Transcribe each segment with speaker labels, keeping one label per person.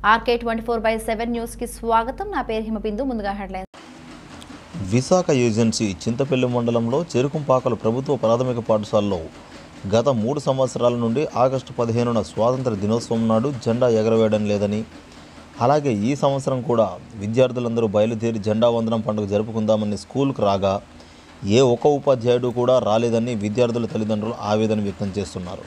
Speaker 1: RK twenty four by seven న్యూస్కి స్వాగతం నా పేరు హిమబిందు ముందుగా హెడ్లైన్స్
Speaker 2: విశాఖ ఏజెన్సీ చింతపల్లి మండలంలో చెరుకుంపాకల ప్రభుత్వ ప్రాథమిక పాఠశాలలో గత మూడు సంవత్సరాల నుండి ఆగస్టు పదిహేనున స్వాతంత్ర దినోత్సవం నాడు జెండా ఎగరవేయడం లేదని అలాగే ఈ సంవత్సరం కూడా విద్యార్థులందరూ బయలుదేరి జెండా వందనం పండుగ జరుపుకుందామని స్కూల్కు రాగా ఏ ఒక్క ఉపాధ్యాయుడు కూడా రాలేదని విద్యార్థుల తల్లిదండ్రులు ఆవేదన వ్యక్తం చేస్తున్నారు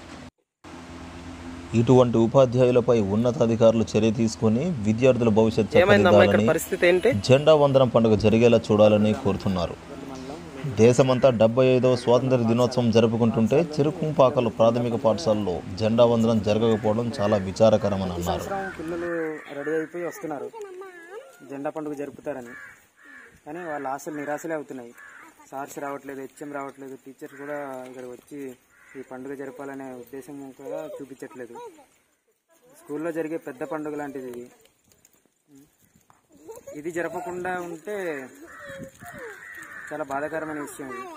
Speaker 2: ఇటువంటి ఉపాధ్యాయులపై ఉన్నతాధికారులు చర్య తీసుకొని విద్యార్థుల భవిష్యత్తు
Speaker 3: ఏమైందమ్మా ఇక్కడ
Speaker 2: చక్కదిద్దాలని
Speaker 3: పరిస్థితి ఏంటి
Speaker 2: జెండా వందనం పండుగ జరిగేలా చూడాలని కోరుతున్నారు దేశమంతా డెబ్బై ఐదవ స్వాతంత్ర దినోత్సవం జరుపుకుంటుంటే చిరుకుంపాకలు ప్రాథమిక పాఠశాలలో జెండా వందనం జరగకపోవడం చాలా విచారకరమని అన్నారు
Speaker 4: సంవత్సరం పిల్లలు రెడీ అయిపోయి వస్తున్నారు జెండా పండుగ జరుపుతారని కానీ వాళ్ళ ఆశలు నిరాశలే అవుతున్నాయి సార్స్ రావట్లేదు హెచ్ఎం రావట్లేదు టీచర్స్ కూడా ఇక్కడ వచ్చి ఈ పండుగ జరపాలనే ఉద్దేశం కూడా చూపించట్లేదు స్కూల్లో జరిగే పెద్ద పండుగ లాంటిది ఇది ఇది జరపకుండా ఉంటే చాలా బాధాకరమైన విషయం ఇది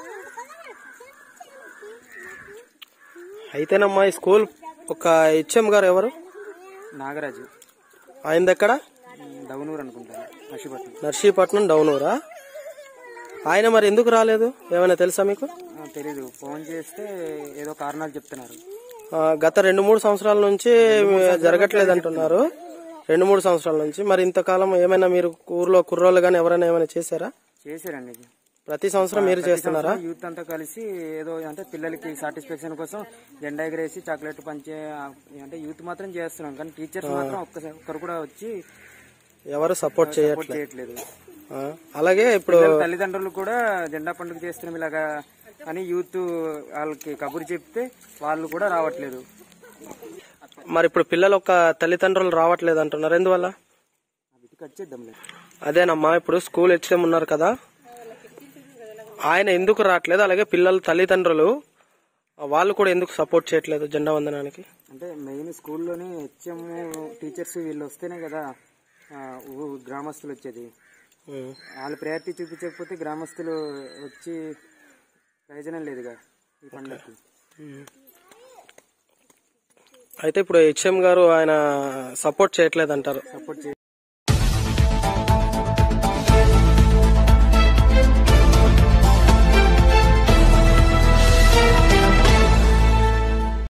Speaker 3: అయితేనమ్మా ఈ స్కూల్ ఒక హెచ్ఎం గారు ఎవరు
Speaker 4: నాగరాజు
Speaker 3: ఆయనది ఎక్కడ
Speaker 4: దవనూరు అనుకుంటాను మషిపట్నం
Speaker 3: నర్సీపట్నం డౌనూరా ఆయన మరి ఎందుకు రాలేదు ఏమైనా తెలుసా మీకు
Speaker 4: ఆ, తెలీదు ఫోన్ చేస్తే ఏదో కారణాలు చెప్తున్నారు
Speaker 3: ఆ, గత రెండు మూడు సంవత్సరాల నుంచి జరగట్లేదు అంటున్నారు రెండు మూడు సంవత్సరాల నుంచి మరి ఇంతకాలం ఏమైనా మీరు ఊర్లో కుర్రోళ్ళు కానీ ఎవరైనా ఏమైనా చేశారా
Speaker 4: చేశారండి ఇది.
Speaker 3: ప్రతి సంవత్సరం మీరు చేస్తున్నారా
Speaker 4: యూత్ అంతా కలిసి ఏదో అంటే పిల్లలకి సాటిస్ఫాక్షన్ కోసం జెండా ఎగరేసి చాక్లెట్ పంచే ఆ, అంటే యూత్ మాత్రం చేస్తున్నాం కానీ టీచర్స్ మాత్రం ఒక్కసారి ఒక్కరు కూడా వచ్చి
Speaker 3: ఎవరు సపోర్ట్
Speaker 4: సపోర్ట్
Speaker 3: చేయట్లేదు
Speaker 4: చేయట్లేదు
Speaker 3: ఆ, అలాగే ఇప్పుడు
Speaker 4: పిల్లల తల్లిదండ్రులు కూడా జెండా పండుగ చేస్తున్నాం ఇలాగా అని యూత్ వాళ్ళకి కబురు చెప్తే వాళ్ళు కూడా రావట్లేదు
Speaker 3: మరి ఇప్పుడు పిల్లలు ఒక తల్లిదండ్రులు రావట్లేదు అంటున్నారు ఎందువల్ల
Speaker 4: అది కట్ చేద్దాంలే
Speaker 3: అదేనమ్మా ఇప్పుడు స్కూల్ హెచ్ఎం ఉన్నారు కదా ఆయన ఎందుకు రావట్లేదు అలాగే పిల్లల తల్లిదండ్రులు వాళ్ళు కూడా ఎందుకు సపోర్ట్ చేయట్లేదు జెండా వందనానికి
Speaker 4: అంటే మెయిన్ స్కూల్లోనే హెచ్ఎం టీచర్స్ వీళ్ళు వస్తేనే కదా ఆ, ఊ- గ్రామస్తులు వచ్చేది
Speaker 3: ఉం.
Speaker 4: వాళ్ళు ప్రయారిటీ చూపించకపోతే గ్రామస్తులు వచ్చి ప్రయోజనం లేదుగా ఈ పండుగకి
Speaker 3: అయితే ఇప్పుడు హెచ్ఎం గారు ఆయన సపోర్ట్ చేయట్లేదు అంటారు
Speaker 4: సపోర్ట్ చే